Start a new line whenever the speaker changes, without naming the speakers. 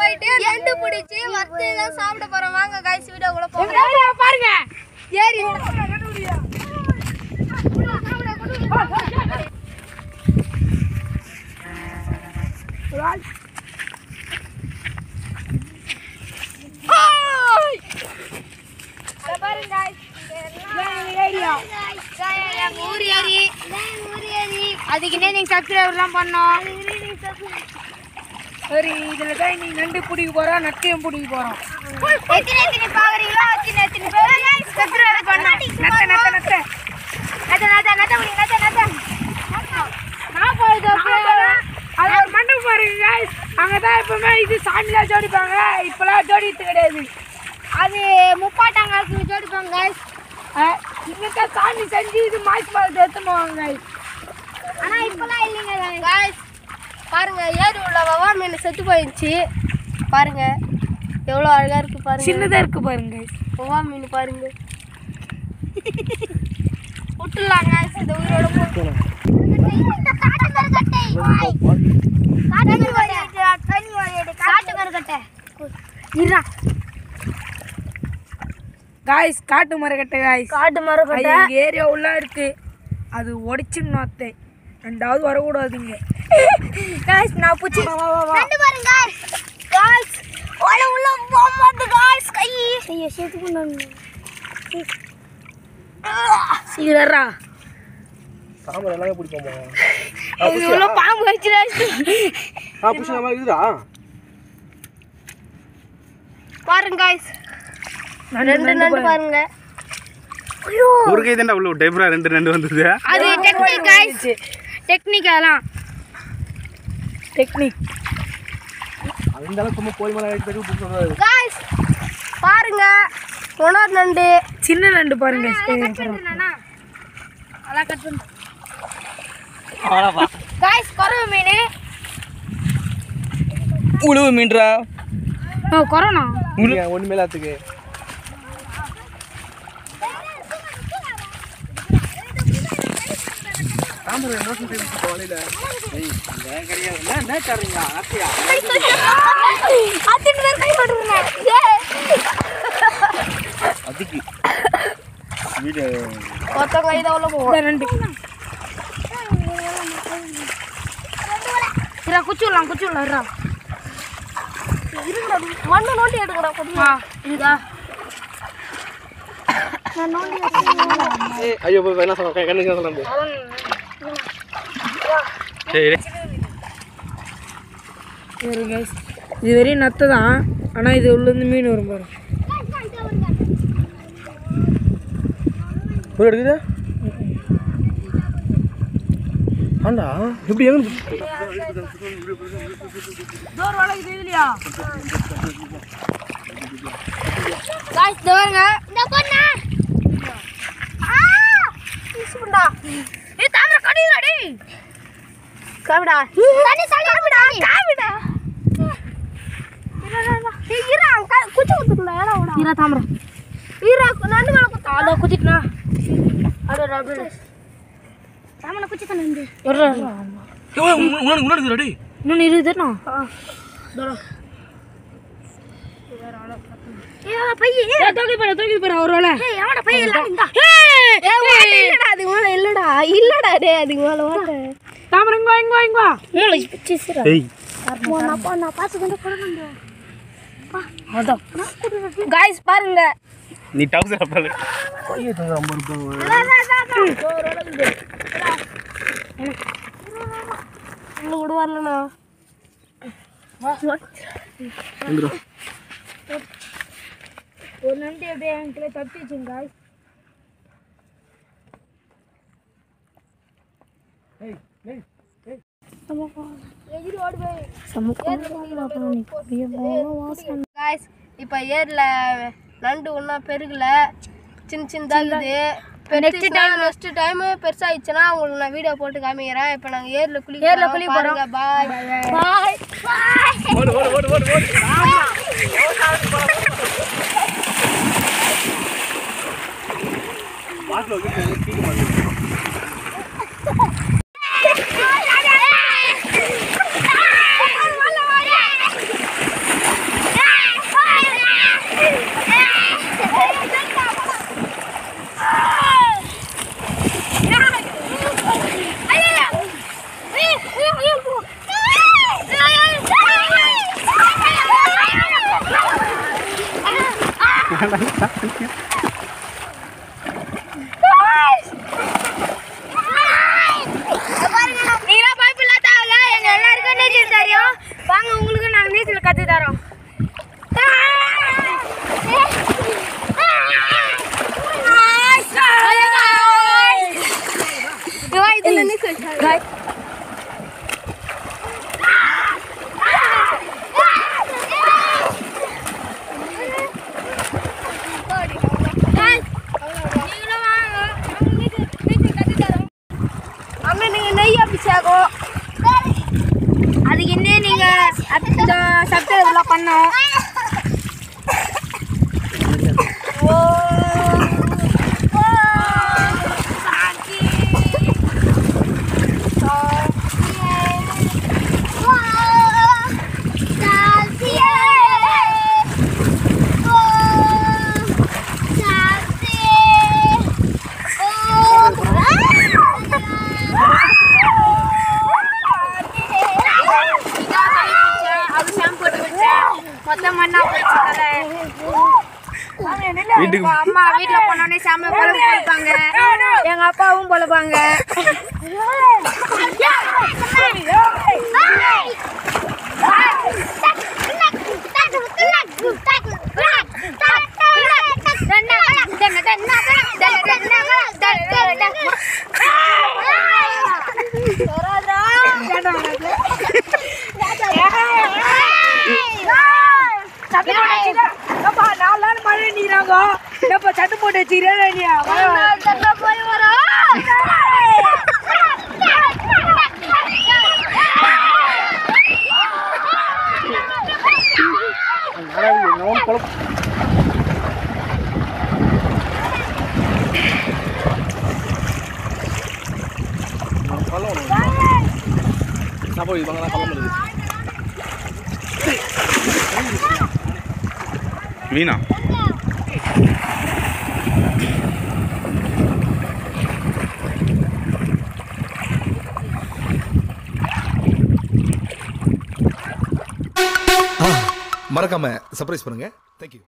போயிட்டு நண்டு பிடிச்சி வறுத்து தான் சாப்பிட போறோம் வாங்க காய்ச்சி வீடியோக்குள்ள போகலாம்
பாருங்க
ஏறி ஊர் ஏறி
அதுக்குன்னே நீங்க சப்ஸ்கிரைபர்லாம் பண்ணோம் சரி இதுல தான் இன்னைக்கு நண்டு பிடிக்க போறோம் நக்கையும் பிடிக்க போறோம்
எத்தனை எத்தனை பாக்குறீங்களோ அத்தனை எத்தனை பேர் சப்ஸ்கிரைப் பண்ணா
நத்த நத்த நத்த
நத்த நத்த நத்த முடி நத்த நத்த
நான் போயிட்டு அது ஒரு மண்டபம் பாருங்க guys. அங்கதான் எப்பவுமே இது சாமிலாம் ஜோடிப்பாங்க இப்பெல்லாம் ஜோடித்து கிடையாது
அது முப்பாட்டாங்காலத்துல ஜோடிப்பாங்க guys.
அஹ், இன்னைக்கு சாமி செஞ்சு இது மாசி மாதத்தை எடுத்துன்னு guys.
ஆனா இப்பெல்லாம் இல்லைங்க guys. பாருங்க ஏரி உள்ள வவா மீன் செத்து போயிடுச்சு பாருங்க எவ்வளோ அழகா இருக்கு பாருங்க
சின்னதா இருக்கு பாருங்க guys.
வவா மீன் பாருங்க விட்டுலாங்க இந்த உயிரோட போட்டு
guys காட்டு மரக்கட்டை guys.
காட்டு
அது
மரக்கட்டை
எங்க ஏரியா உள்ள இருக்கு அது உடைச்சுன்னு அத்தை ரெண்டாவது வரக்கூடாதுங்க guys நான் பூச்சி
கண்டு பாருங்க காய்ஸ் ஓல உள்ள போமாட்டு காய்ஸ் கை ஐயோ சேர்த்து கொண்டாங்க
சீரரா
சாம்பார் எல்லாமே பிடிப்போமா
இது உள்ள பாம்பு வச்சிடாச்சு
ஆ புஷ் நம்ம இருக்குதா
பாருங்க காய்ஸ் ரெண்டு நண்டு பாருங்க
ஒரு கை தாண்டா உள்ள விட்டு எப்பறம் ரெண்டு ரெண்டு வந்தது
அது டெக்னிக் guys டெக்னிக் அதெல்லாம் டெக்னிக்
அது இந்த அளவுக்கு சும்மா கோழி மலை எடுத்து புஷ் சொல்றாரு
காய்ஸ் பாருங்க உணர் நண்டு
சின்ன நண்டு பாருங்க
காய்ஸ் குறவு மீன்
உழுவு மீன்றா
ஓ கொரோனா
ஒன்று மேலாத்துக்கு சாம்பார் மோசம் செய்து காலையில் என்ன தரீங்க ஆசையா
அத்தனை பேர் கை போட்டுருங்க
அதுக்கு வீடு
மொத்தம் கை தான் உள்ள போவோம்
இந்த நண்டு இரா குச்சி விடலாம் குச்சி விடலாம் இரா
மண்ணு நோண்டி எடுக்கடா கொஞ்சம்
ஆ இதுதா
ஐயோ போய் என்ன சொல்ல கண்ணுக்கு சொல்ல
சரி
சரி கைஸ் இது வெறும் நத்தை தான் ஆனால் இது உள்ளேருந்து மீன் வரும் பாரு
ஒரு எடுக்குது ஆண்டா எப்படி எங்க
டோர் வளைக்குது இல்லையா
காய்ஸ் இந்த பாருங்க இந்த பொண்ணா ஆ இசுண்டா ஏ தாமரை கடிடா டேய் காமிடா தண்ணி தண்ணி காமிடா காமிடா ஏய் இரா குச்சி குத்துடல ஏடா ஓடா
இரா தாமரை
இரா நண்டு மேல குத்து
அதை குத்திட்டுனா
அட அட தாமரை குச்சி தண்ணி
உனக்கு உனக்கு ரெடி
இன்னொன்று இருக்குதுண்ணா
ஏ பைய
தூக்கி போற தூக்கி போற ஒரு வேலை
ஏய் அவட பைய எல்லாம் இந்தா ஏய் ஓட்ட இல்லடா அது மேல இல்லடா இல்லடா டேய் அது மேல ஓட்ட
தாமரை இங்க வா, இங்க வா, இங்க வா
மூளை பிச்சிஸ்ரா
ஏய்
போனா போனா பாத்து கொண்டு போறேன்
அதான் காய்ஸ் பாருங்க
நீ டவுசர் அப்புறம்
இன்னும் கூட வரலண்ணா
ஒரு நண்டு அப்படியே என்கிட்ட தப்பி வச்சுங்க காய்ஸ்
காய்ஸ் இப்போ ஏரில் நண்டு ஒன்றும் பெருகல சின்ன சின்னதாகுது நெக்ஸ்ட் டைம் நெக்ஸ்ட் டைம் பெருசாகிடுச்சுன்னா உங்களுக்கு நான் வீடியோ போட்டு காமிக்கிறேன் இப்போ நாங்கள் ஏரில் குளிக்க
ஏரில குளிக்க போறோம்.
பாய் பாய்
ஓடு ஓடு ஓடு ஓடு ஓடு வாட்டில் வந்து தீக்க மாட்டேங்குது
நீங்களாம் பயப்படலாம் தேவையில்ல எங்க எல்லாருக்கும் நீச்சல் தெரியும் வாங்க உங்களுக்கு நாங்க நீச்சல் கத்து தரோம்
இதுல நீச்சல் அண்ணன் நீங்க நெய் அபிஷேகம்
அதுக்கு என்ன நீங்க அந்த சப்ஸ்கிரைப் இதெல்லாம் பண்ணோம் அது ஷாம்பு போட்டு வச்சேன் மொத்தம் மண்ணா போச்சு
வீட்டுக்கு
அம்மா வீட்ல போனோடனே சாமி பொழப்பு கொடுப்பாங்க எங்க அப்பாவும் பொழப்பாங்க நாலு நாள் மழை நீராங்க எப்ப சட்டு போட்டு வச்சுக்கிறேன்
போய் வரோம்
நான் போய் வாங்க கள்ளம் இருக்கு
மீனா
மறக்காம சர்ப்ரைஸ் பண்ணுங்க தேங்க்யூ